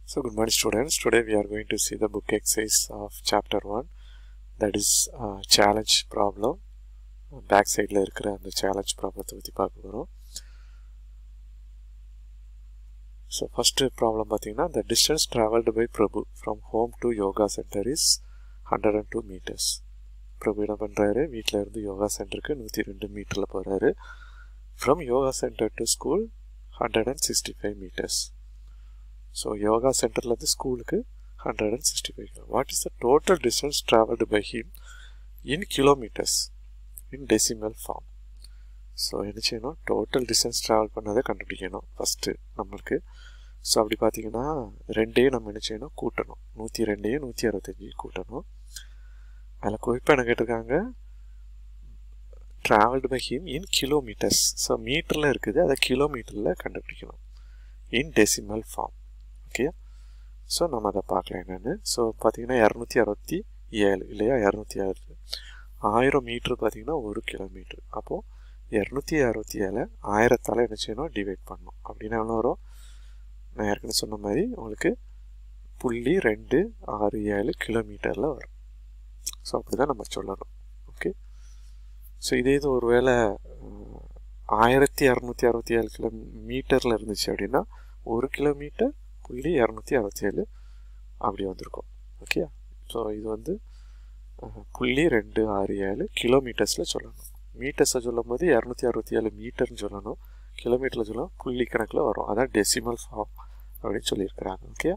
So good morning students. Today we are going to see the book exercise of chapter 1 that is uh, challenge problem. Back சைடில் இருக்கிற அந்த challenge ப்ராப்ளத்தை பற்றி பார்க்க போகிறோம் so first problem பார்த்தீங்கன்னா the distance traveled by Prabhu from home to yoga centre is hundred and two metres Prabhu என்ன பண்ணுறாரு வீட்டில் இருந்து யோகா சென்டருக்கு நூற்றி ரெண்டு மீட்டரில் போகிறாரு from yoga centre to school hundred and sixty five metres so yoga சென்டர்லேருந்து ஸ்கூலுக்கு hundred and sixty five what is the total distance travelled by him in kilometres in decimal form so என்ன செய்யணும் டோட்டல் டிஸ்டன்ஸ் ட்ராவல் பண்ணதை கண்டுபிடிக்கணும் first நம்மளுக்கு so அப்படி பார்த்தீங்கன்னா ரெண்டையும் நம்ம என்ன செய்யணும் கூட்டணும் நூற்றி ரெண்டையும் நூற்றி அறுபத்தஞ்சு கூட்டணும் அதில் குறிப்பாக என்ன கேட்டிருக்காங்க travelled by him in kilometres so மீட்டரில் இருக்குது அதை கிலோமீட்டரில் கண்டுபிடிக்கணும் in decimal form okay so நம்ம அதை பார்க்கலாம் என்னென்னு ஸோ பார்த்தீங்கன்னா இரநூத்தி அறுபத்தி ஏழு இல்லையா இரநூத்தி ஏழு ஆயிரம் மீட்ரு பார்த்தீங்கன்னா ஒரு கிலோமீட்ரு அப்போது இரநூத்தி அறுபத்தி ஏழை ஆயிரத்தால் என்ன செய்யணும் டிவைட் பண்ணணும் அப்படின்னா எவ்வளோ வரும் நான் ஏற்கனவே சொன்ன மாதிரி உங்களுக்கு புள்ளி ரெண்டு ஆறு ஏழு கிலோமீட்டரில் வரும் ஸோ அப்படி தான் நம்ம சொல்லணும் ஓகே ஸோ இதே இது ஒரு வேளை ஆயிரத்தி இரநூத்தி அறுபத்தி ஏழு கிலோ மீட்டரில் இருந்துச்சு அப்படின்னா ஒரு கிலோமீட்டர் புள்ளி இரநூத்தி அறுபத்தி ஏழு அப்படி வந்திருக்கும் ஓகே ஸோ இது வந்து புள்ளி ரெண்டு ஆறு ஏழு கிலோமீட்டர்ஸில் சொல்லணும் மீட்டர்ஸை சொல்லும் போது இரநூத்தி அறுபத்தி ஏழு மீட்டர்னு சொல்லணும் கிலோமீட்டரில் சொல்லணும் புள்ளி கணக்கில் வரும் அதான் டெசிமல் ஃபார்ம் அப்படின்னு சொல்லியிருக்கிறாங்க ஓகே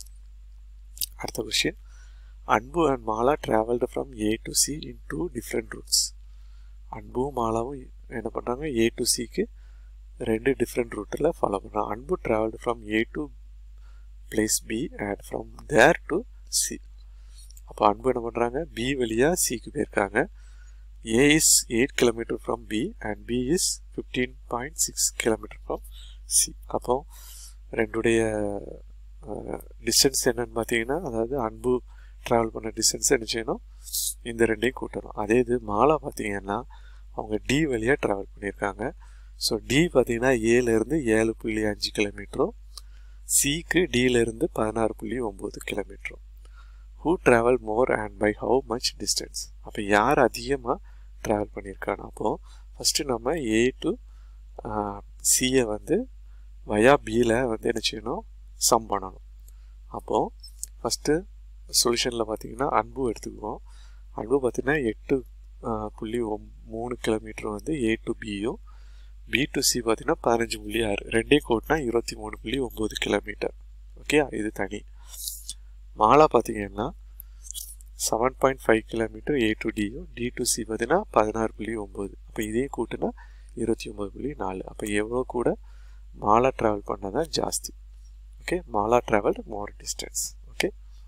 அடுத்த question Anbu and Mala travelled from A to C in two different routes அன்பும் மாலாவும் என்ன பண்ணுறாங்க ஏ டு சிக்கு ரெண்டு டிஃப்ரெண்ட் ரூட்டில் ஃபாலோ பண்ணுறாங்க Anbu travelled from A to place B and from there to C அப்போ அன்பு என்ன பண்ணுறாங்க பி வழியாக சிக்கு போயிருக்காங்க A is eight kilometre from B and B is fifteen point six kilometre from C அப்போ ரெண்டுடைய டிஸ்டன்ஸ் என்னன்னு பார்த்தீங்கன்னா அதாவது அன்பு ட்ராவல் பண்ண டிஸ்டன்ஸ் என்ன செய்யணும் இந்த ரெண்டையும் கூட்டணும் அதே இது மாலா பார்த்தீங்கன்னா அவங்க டி வழியாக ட்ராவல் பண்ணியிருக்காங்க ஸோ டி பார்த்தீங்கன்னா ஏலேருந்து ஏழு புள்ளி அஞ்சு கிலோமீட்டரும் சிக்கு டியிலேருந்து பதினாறு புள்ளி ஒம்பது கிலோமீட்டரும் who travel more and by how much distance அப்போ யார் அதிகமாக ட்ராவல் பண்ணியிருக்காங்க அப்போது ஃபஸ்ட்டு நம்ம ஏ டு சியை வந்து வயா பியில் வந்து என்ன செய்யணும் சம் பண்ணணும் அப்போது ஃபஸ்ட்டு சொல்யூஷனில் பார்த்தீங்கன்னா அன்பு எடுத்துக்குவோம் அன்பு பார்த்தீங்கன்னா எட்டு புள்ளி ஒம் மூணு கிலோமீட்டர் வந்து ஏ டு பியும் பி டு சி பார்த்தீங்கன்னா பதினஞ்சு புள்ளி ஆறு ரெண்டே கோட்னா இருபத்தி மூணு புள்ளி ஒம்பது கிலோமீட்டர் ஓகே இது தனி மாலா பார்த்தீங்கன்னா seven point five kilometre A to டியும் டி டு சி பார்த்தீங்கன்னா பதினாறு புள்ளி ஒம்பது அப்போ இதே கூட்டுனா இருபத்தி ஒம்பது புள்ளி நாலு அப்போ எவ்வளோ கூட மாலா ட்ராவல் பண்ணால் தான் ஜாஸ்தி okay Mala travel more distance okay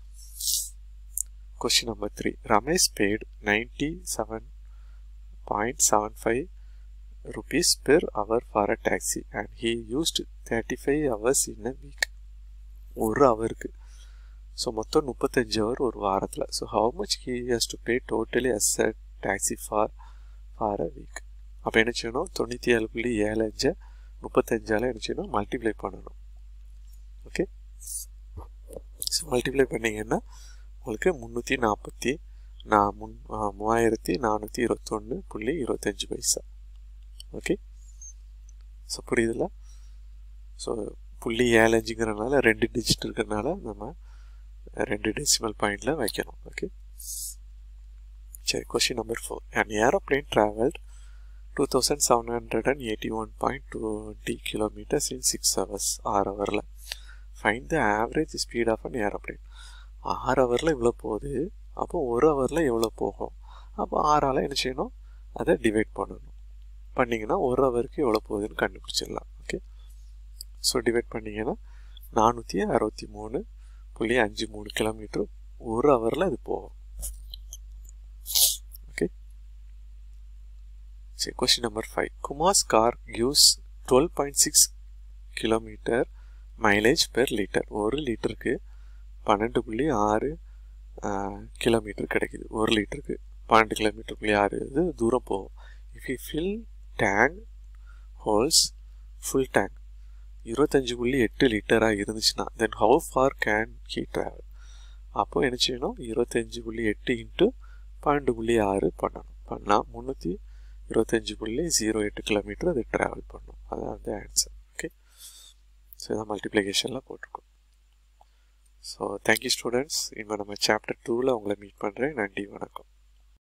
question number three Ramesh paid ninety seven point seven five rupees per hour for a taxi and he used 35 hours in a week ஒரு ஹவருக்கு ஸோ மொத்தம் முப்பத்தஞ்சு ஹவர் ஒரு வாரத்தில் so how much he has to pay totally as a taxi for for a week அப்போ என்ன செய்யணும் தொண்ணூற்றி ஏழு புள்ளி ஏழு அஞ்சு முப்பத்தஞ்சால் என்ன செய்யணும் மல்டிப்ளை பண்ணணும் ஓகே ஸோ மல்டிப்ளை பண்ணிங்கன்னா உங்களுக்கு முந்நூற்றி நாற்பத்தி நான் முன் மூவாயிரத்தி நானூற்றி இருபத்தொன்று புள்ளி இருபத்தஞ்சி பைசா ஓகே ஸோ புரியுதுல ஸோ புள்ளி ஏழு அஞ்சுங்கிறனால ரெண்டு டிஜிட் இருக்கிறனால நம்ம ரெண்டு டெசிமல் பாயிண்டில் வைக்கணும் ஓகே சரி question number four and aeroplane travelled two thousand seven hundred and eighty one point twenty kilometres in six hours ஆறு ஹவரில் find the average speed of an aeroplane ஆறு ஹவரில் இவ்வளோ போகுது அப்போ ஒரு ஹவரில் எவ்வளோ போகும் அப்போ ஆறால் என்ன செய்யணும் அதை டிவைட் பண்ணணும் பண்ணிங்கன்னா ஒரு ஹவருக்கு எவ்வளோ போகுதுன்னு கண்டுபிடிச்சிடலாம் ஓகே ஸோ டிவைட் பண்ணிங்கன்னா நானூற்றி அறுபத்தி மூணு புள்ளி அஞ்சு மூணு கிலோமீட்டர் ஒரு ஹவரில் அது போகும் ஓகே சரி question number five Kumar's car gives twelve point six kilometre mileage per litre ஒரு லிட்டருக்கு பன்னெண்டு புள்ளி ஆறு கிலோமீட்டர் கிடைக்குது ஒரு லிட்டருக்கு பன்னெண்டு கிலோமீட்டர் புள்ளி ஆறு இது தூரம் போகும் if you fill tank holds full tank இருபத்தஞ்சு புள்ளி எட்டு லிட்டராக இருந்துச்சுன்னா then how far can he travel அப்போ என்ன செய்யணும் இருபத்தஞ்சு புள்ளி எட்டு இன்ட்டு பன்னெண்டு புள்ளி ஆறு பண்ணணும் பண்ணால் முந்நூற்றி இருபத்தஞ்சு புள்ளி ஜீரோ எட்டு கிலோமீட்டர் அது ட்ராவல் பண்ணும் அதான் வந்து ஆன்சர் ஓகே ஸோ இதான் மல்டிப்ளிகேஷனில் போட்டிருக்கோம் ஸோ தேங்க்யூ ஸ்டூடெண்ட்ஸ் இனிமேல் நம்ம சாப்டர் டூவில் உங்களை மீட் பண்ணுறேன் நன்றி வணக்கம்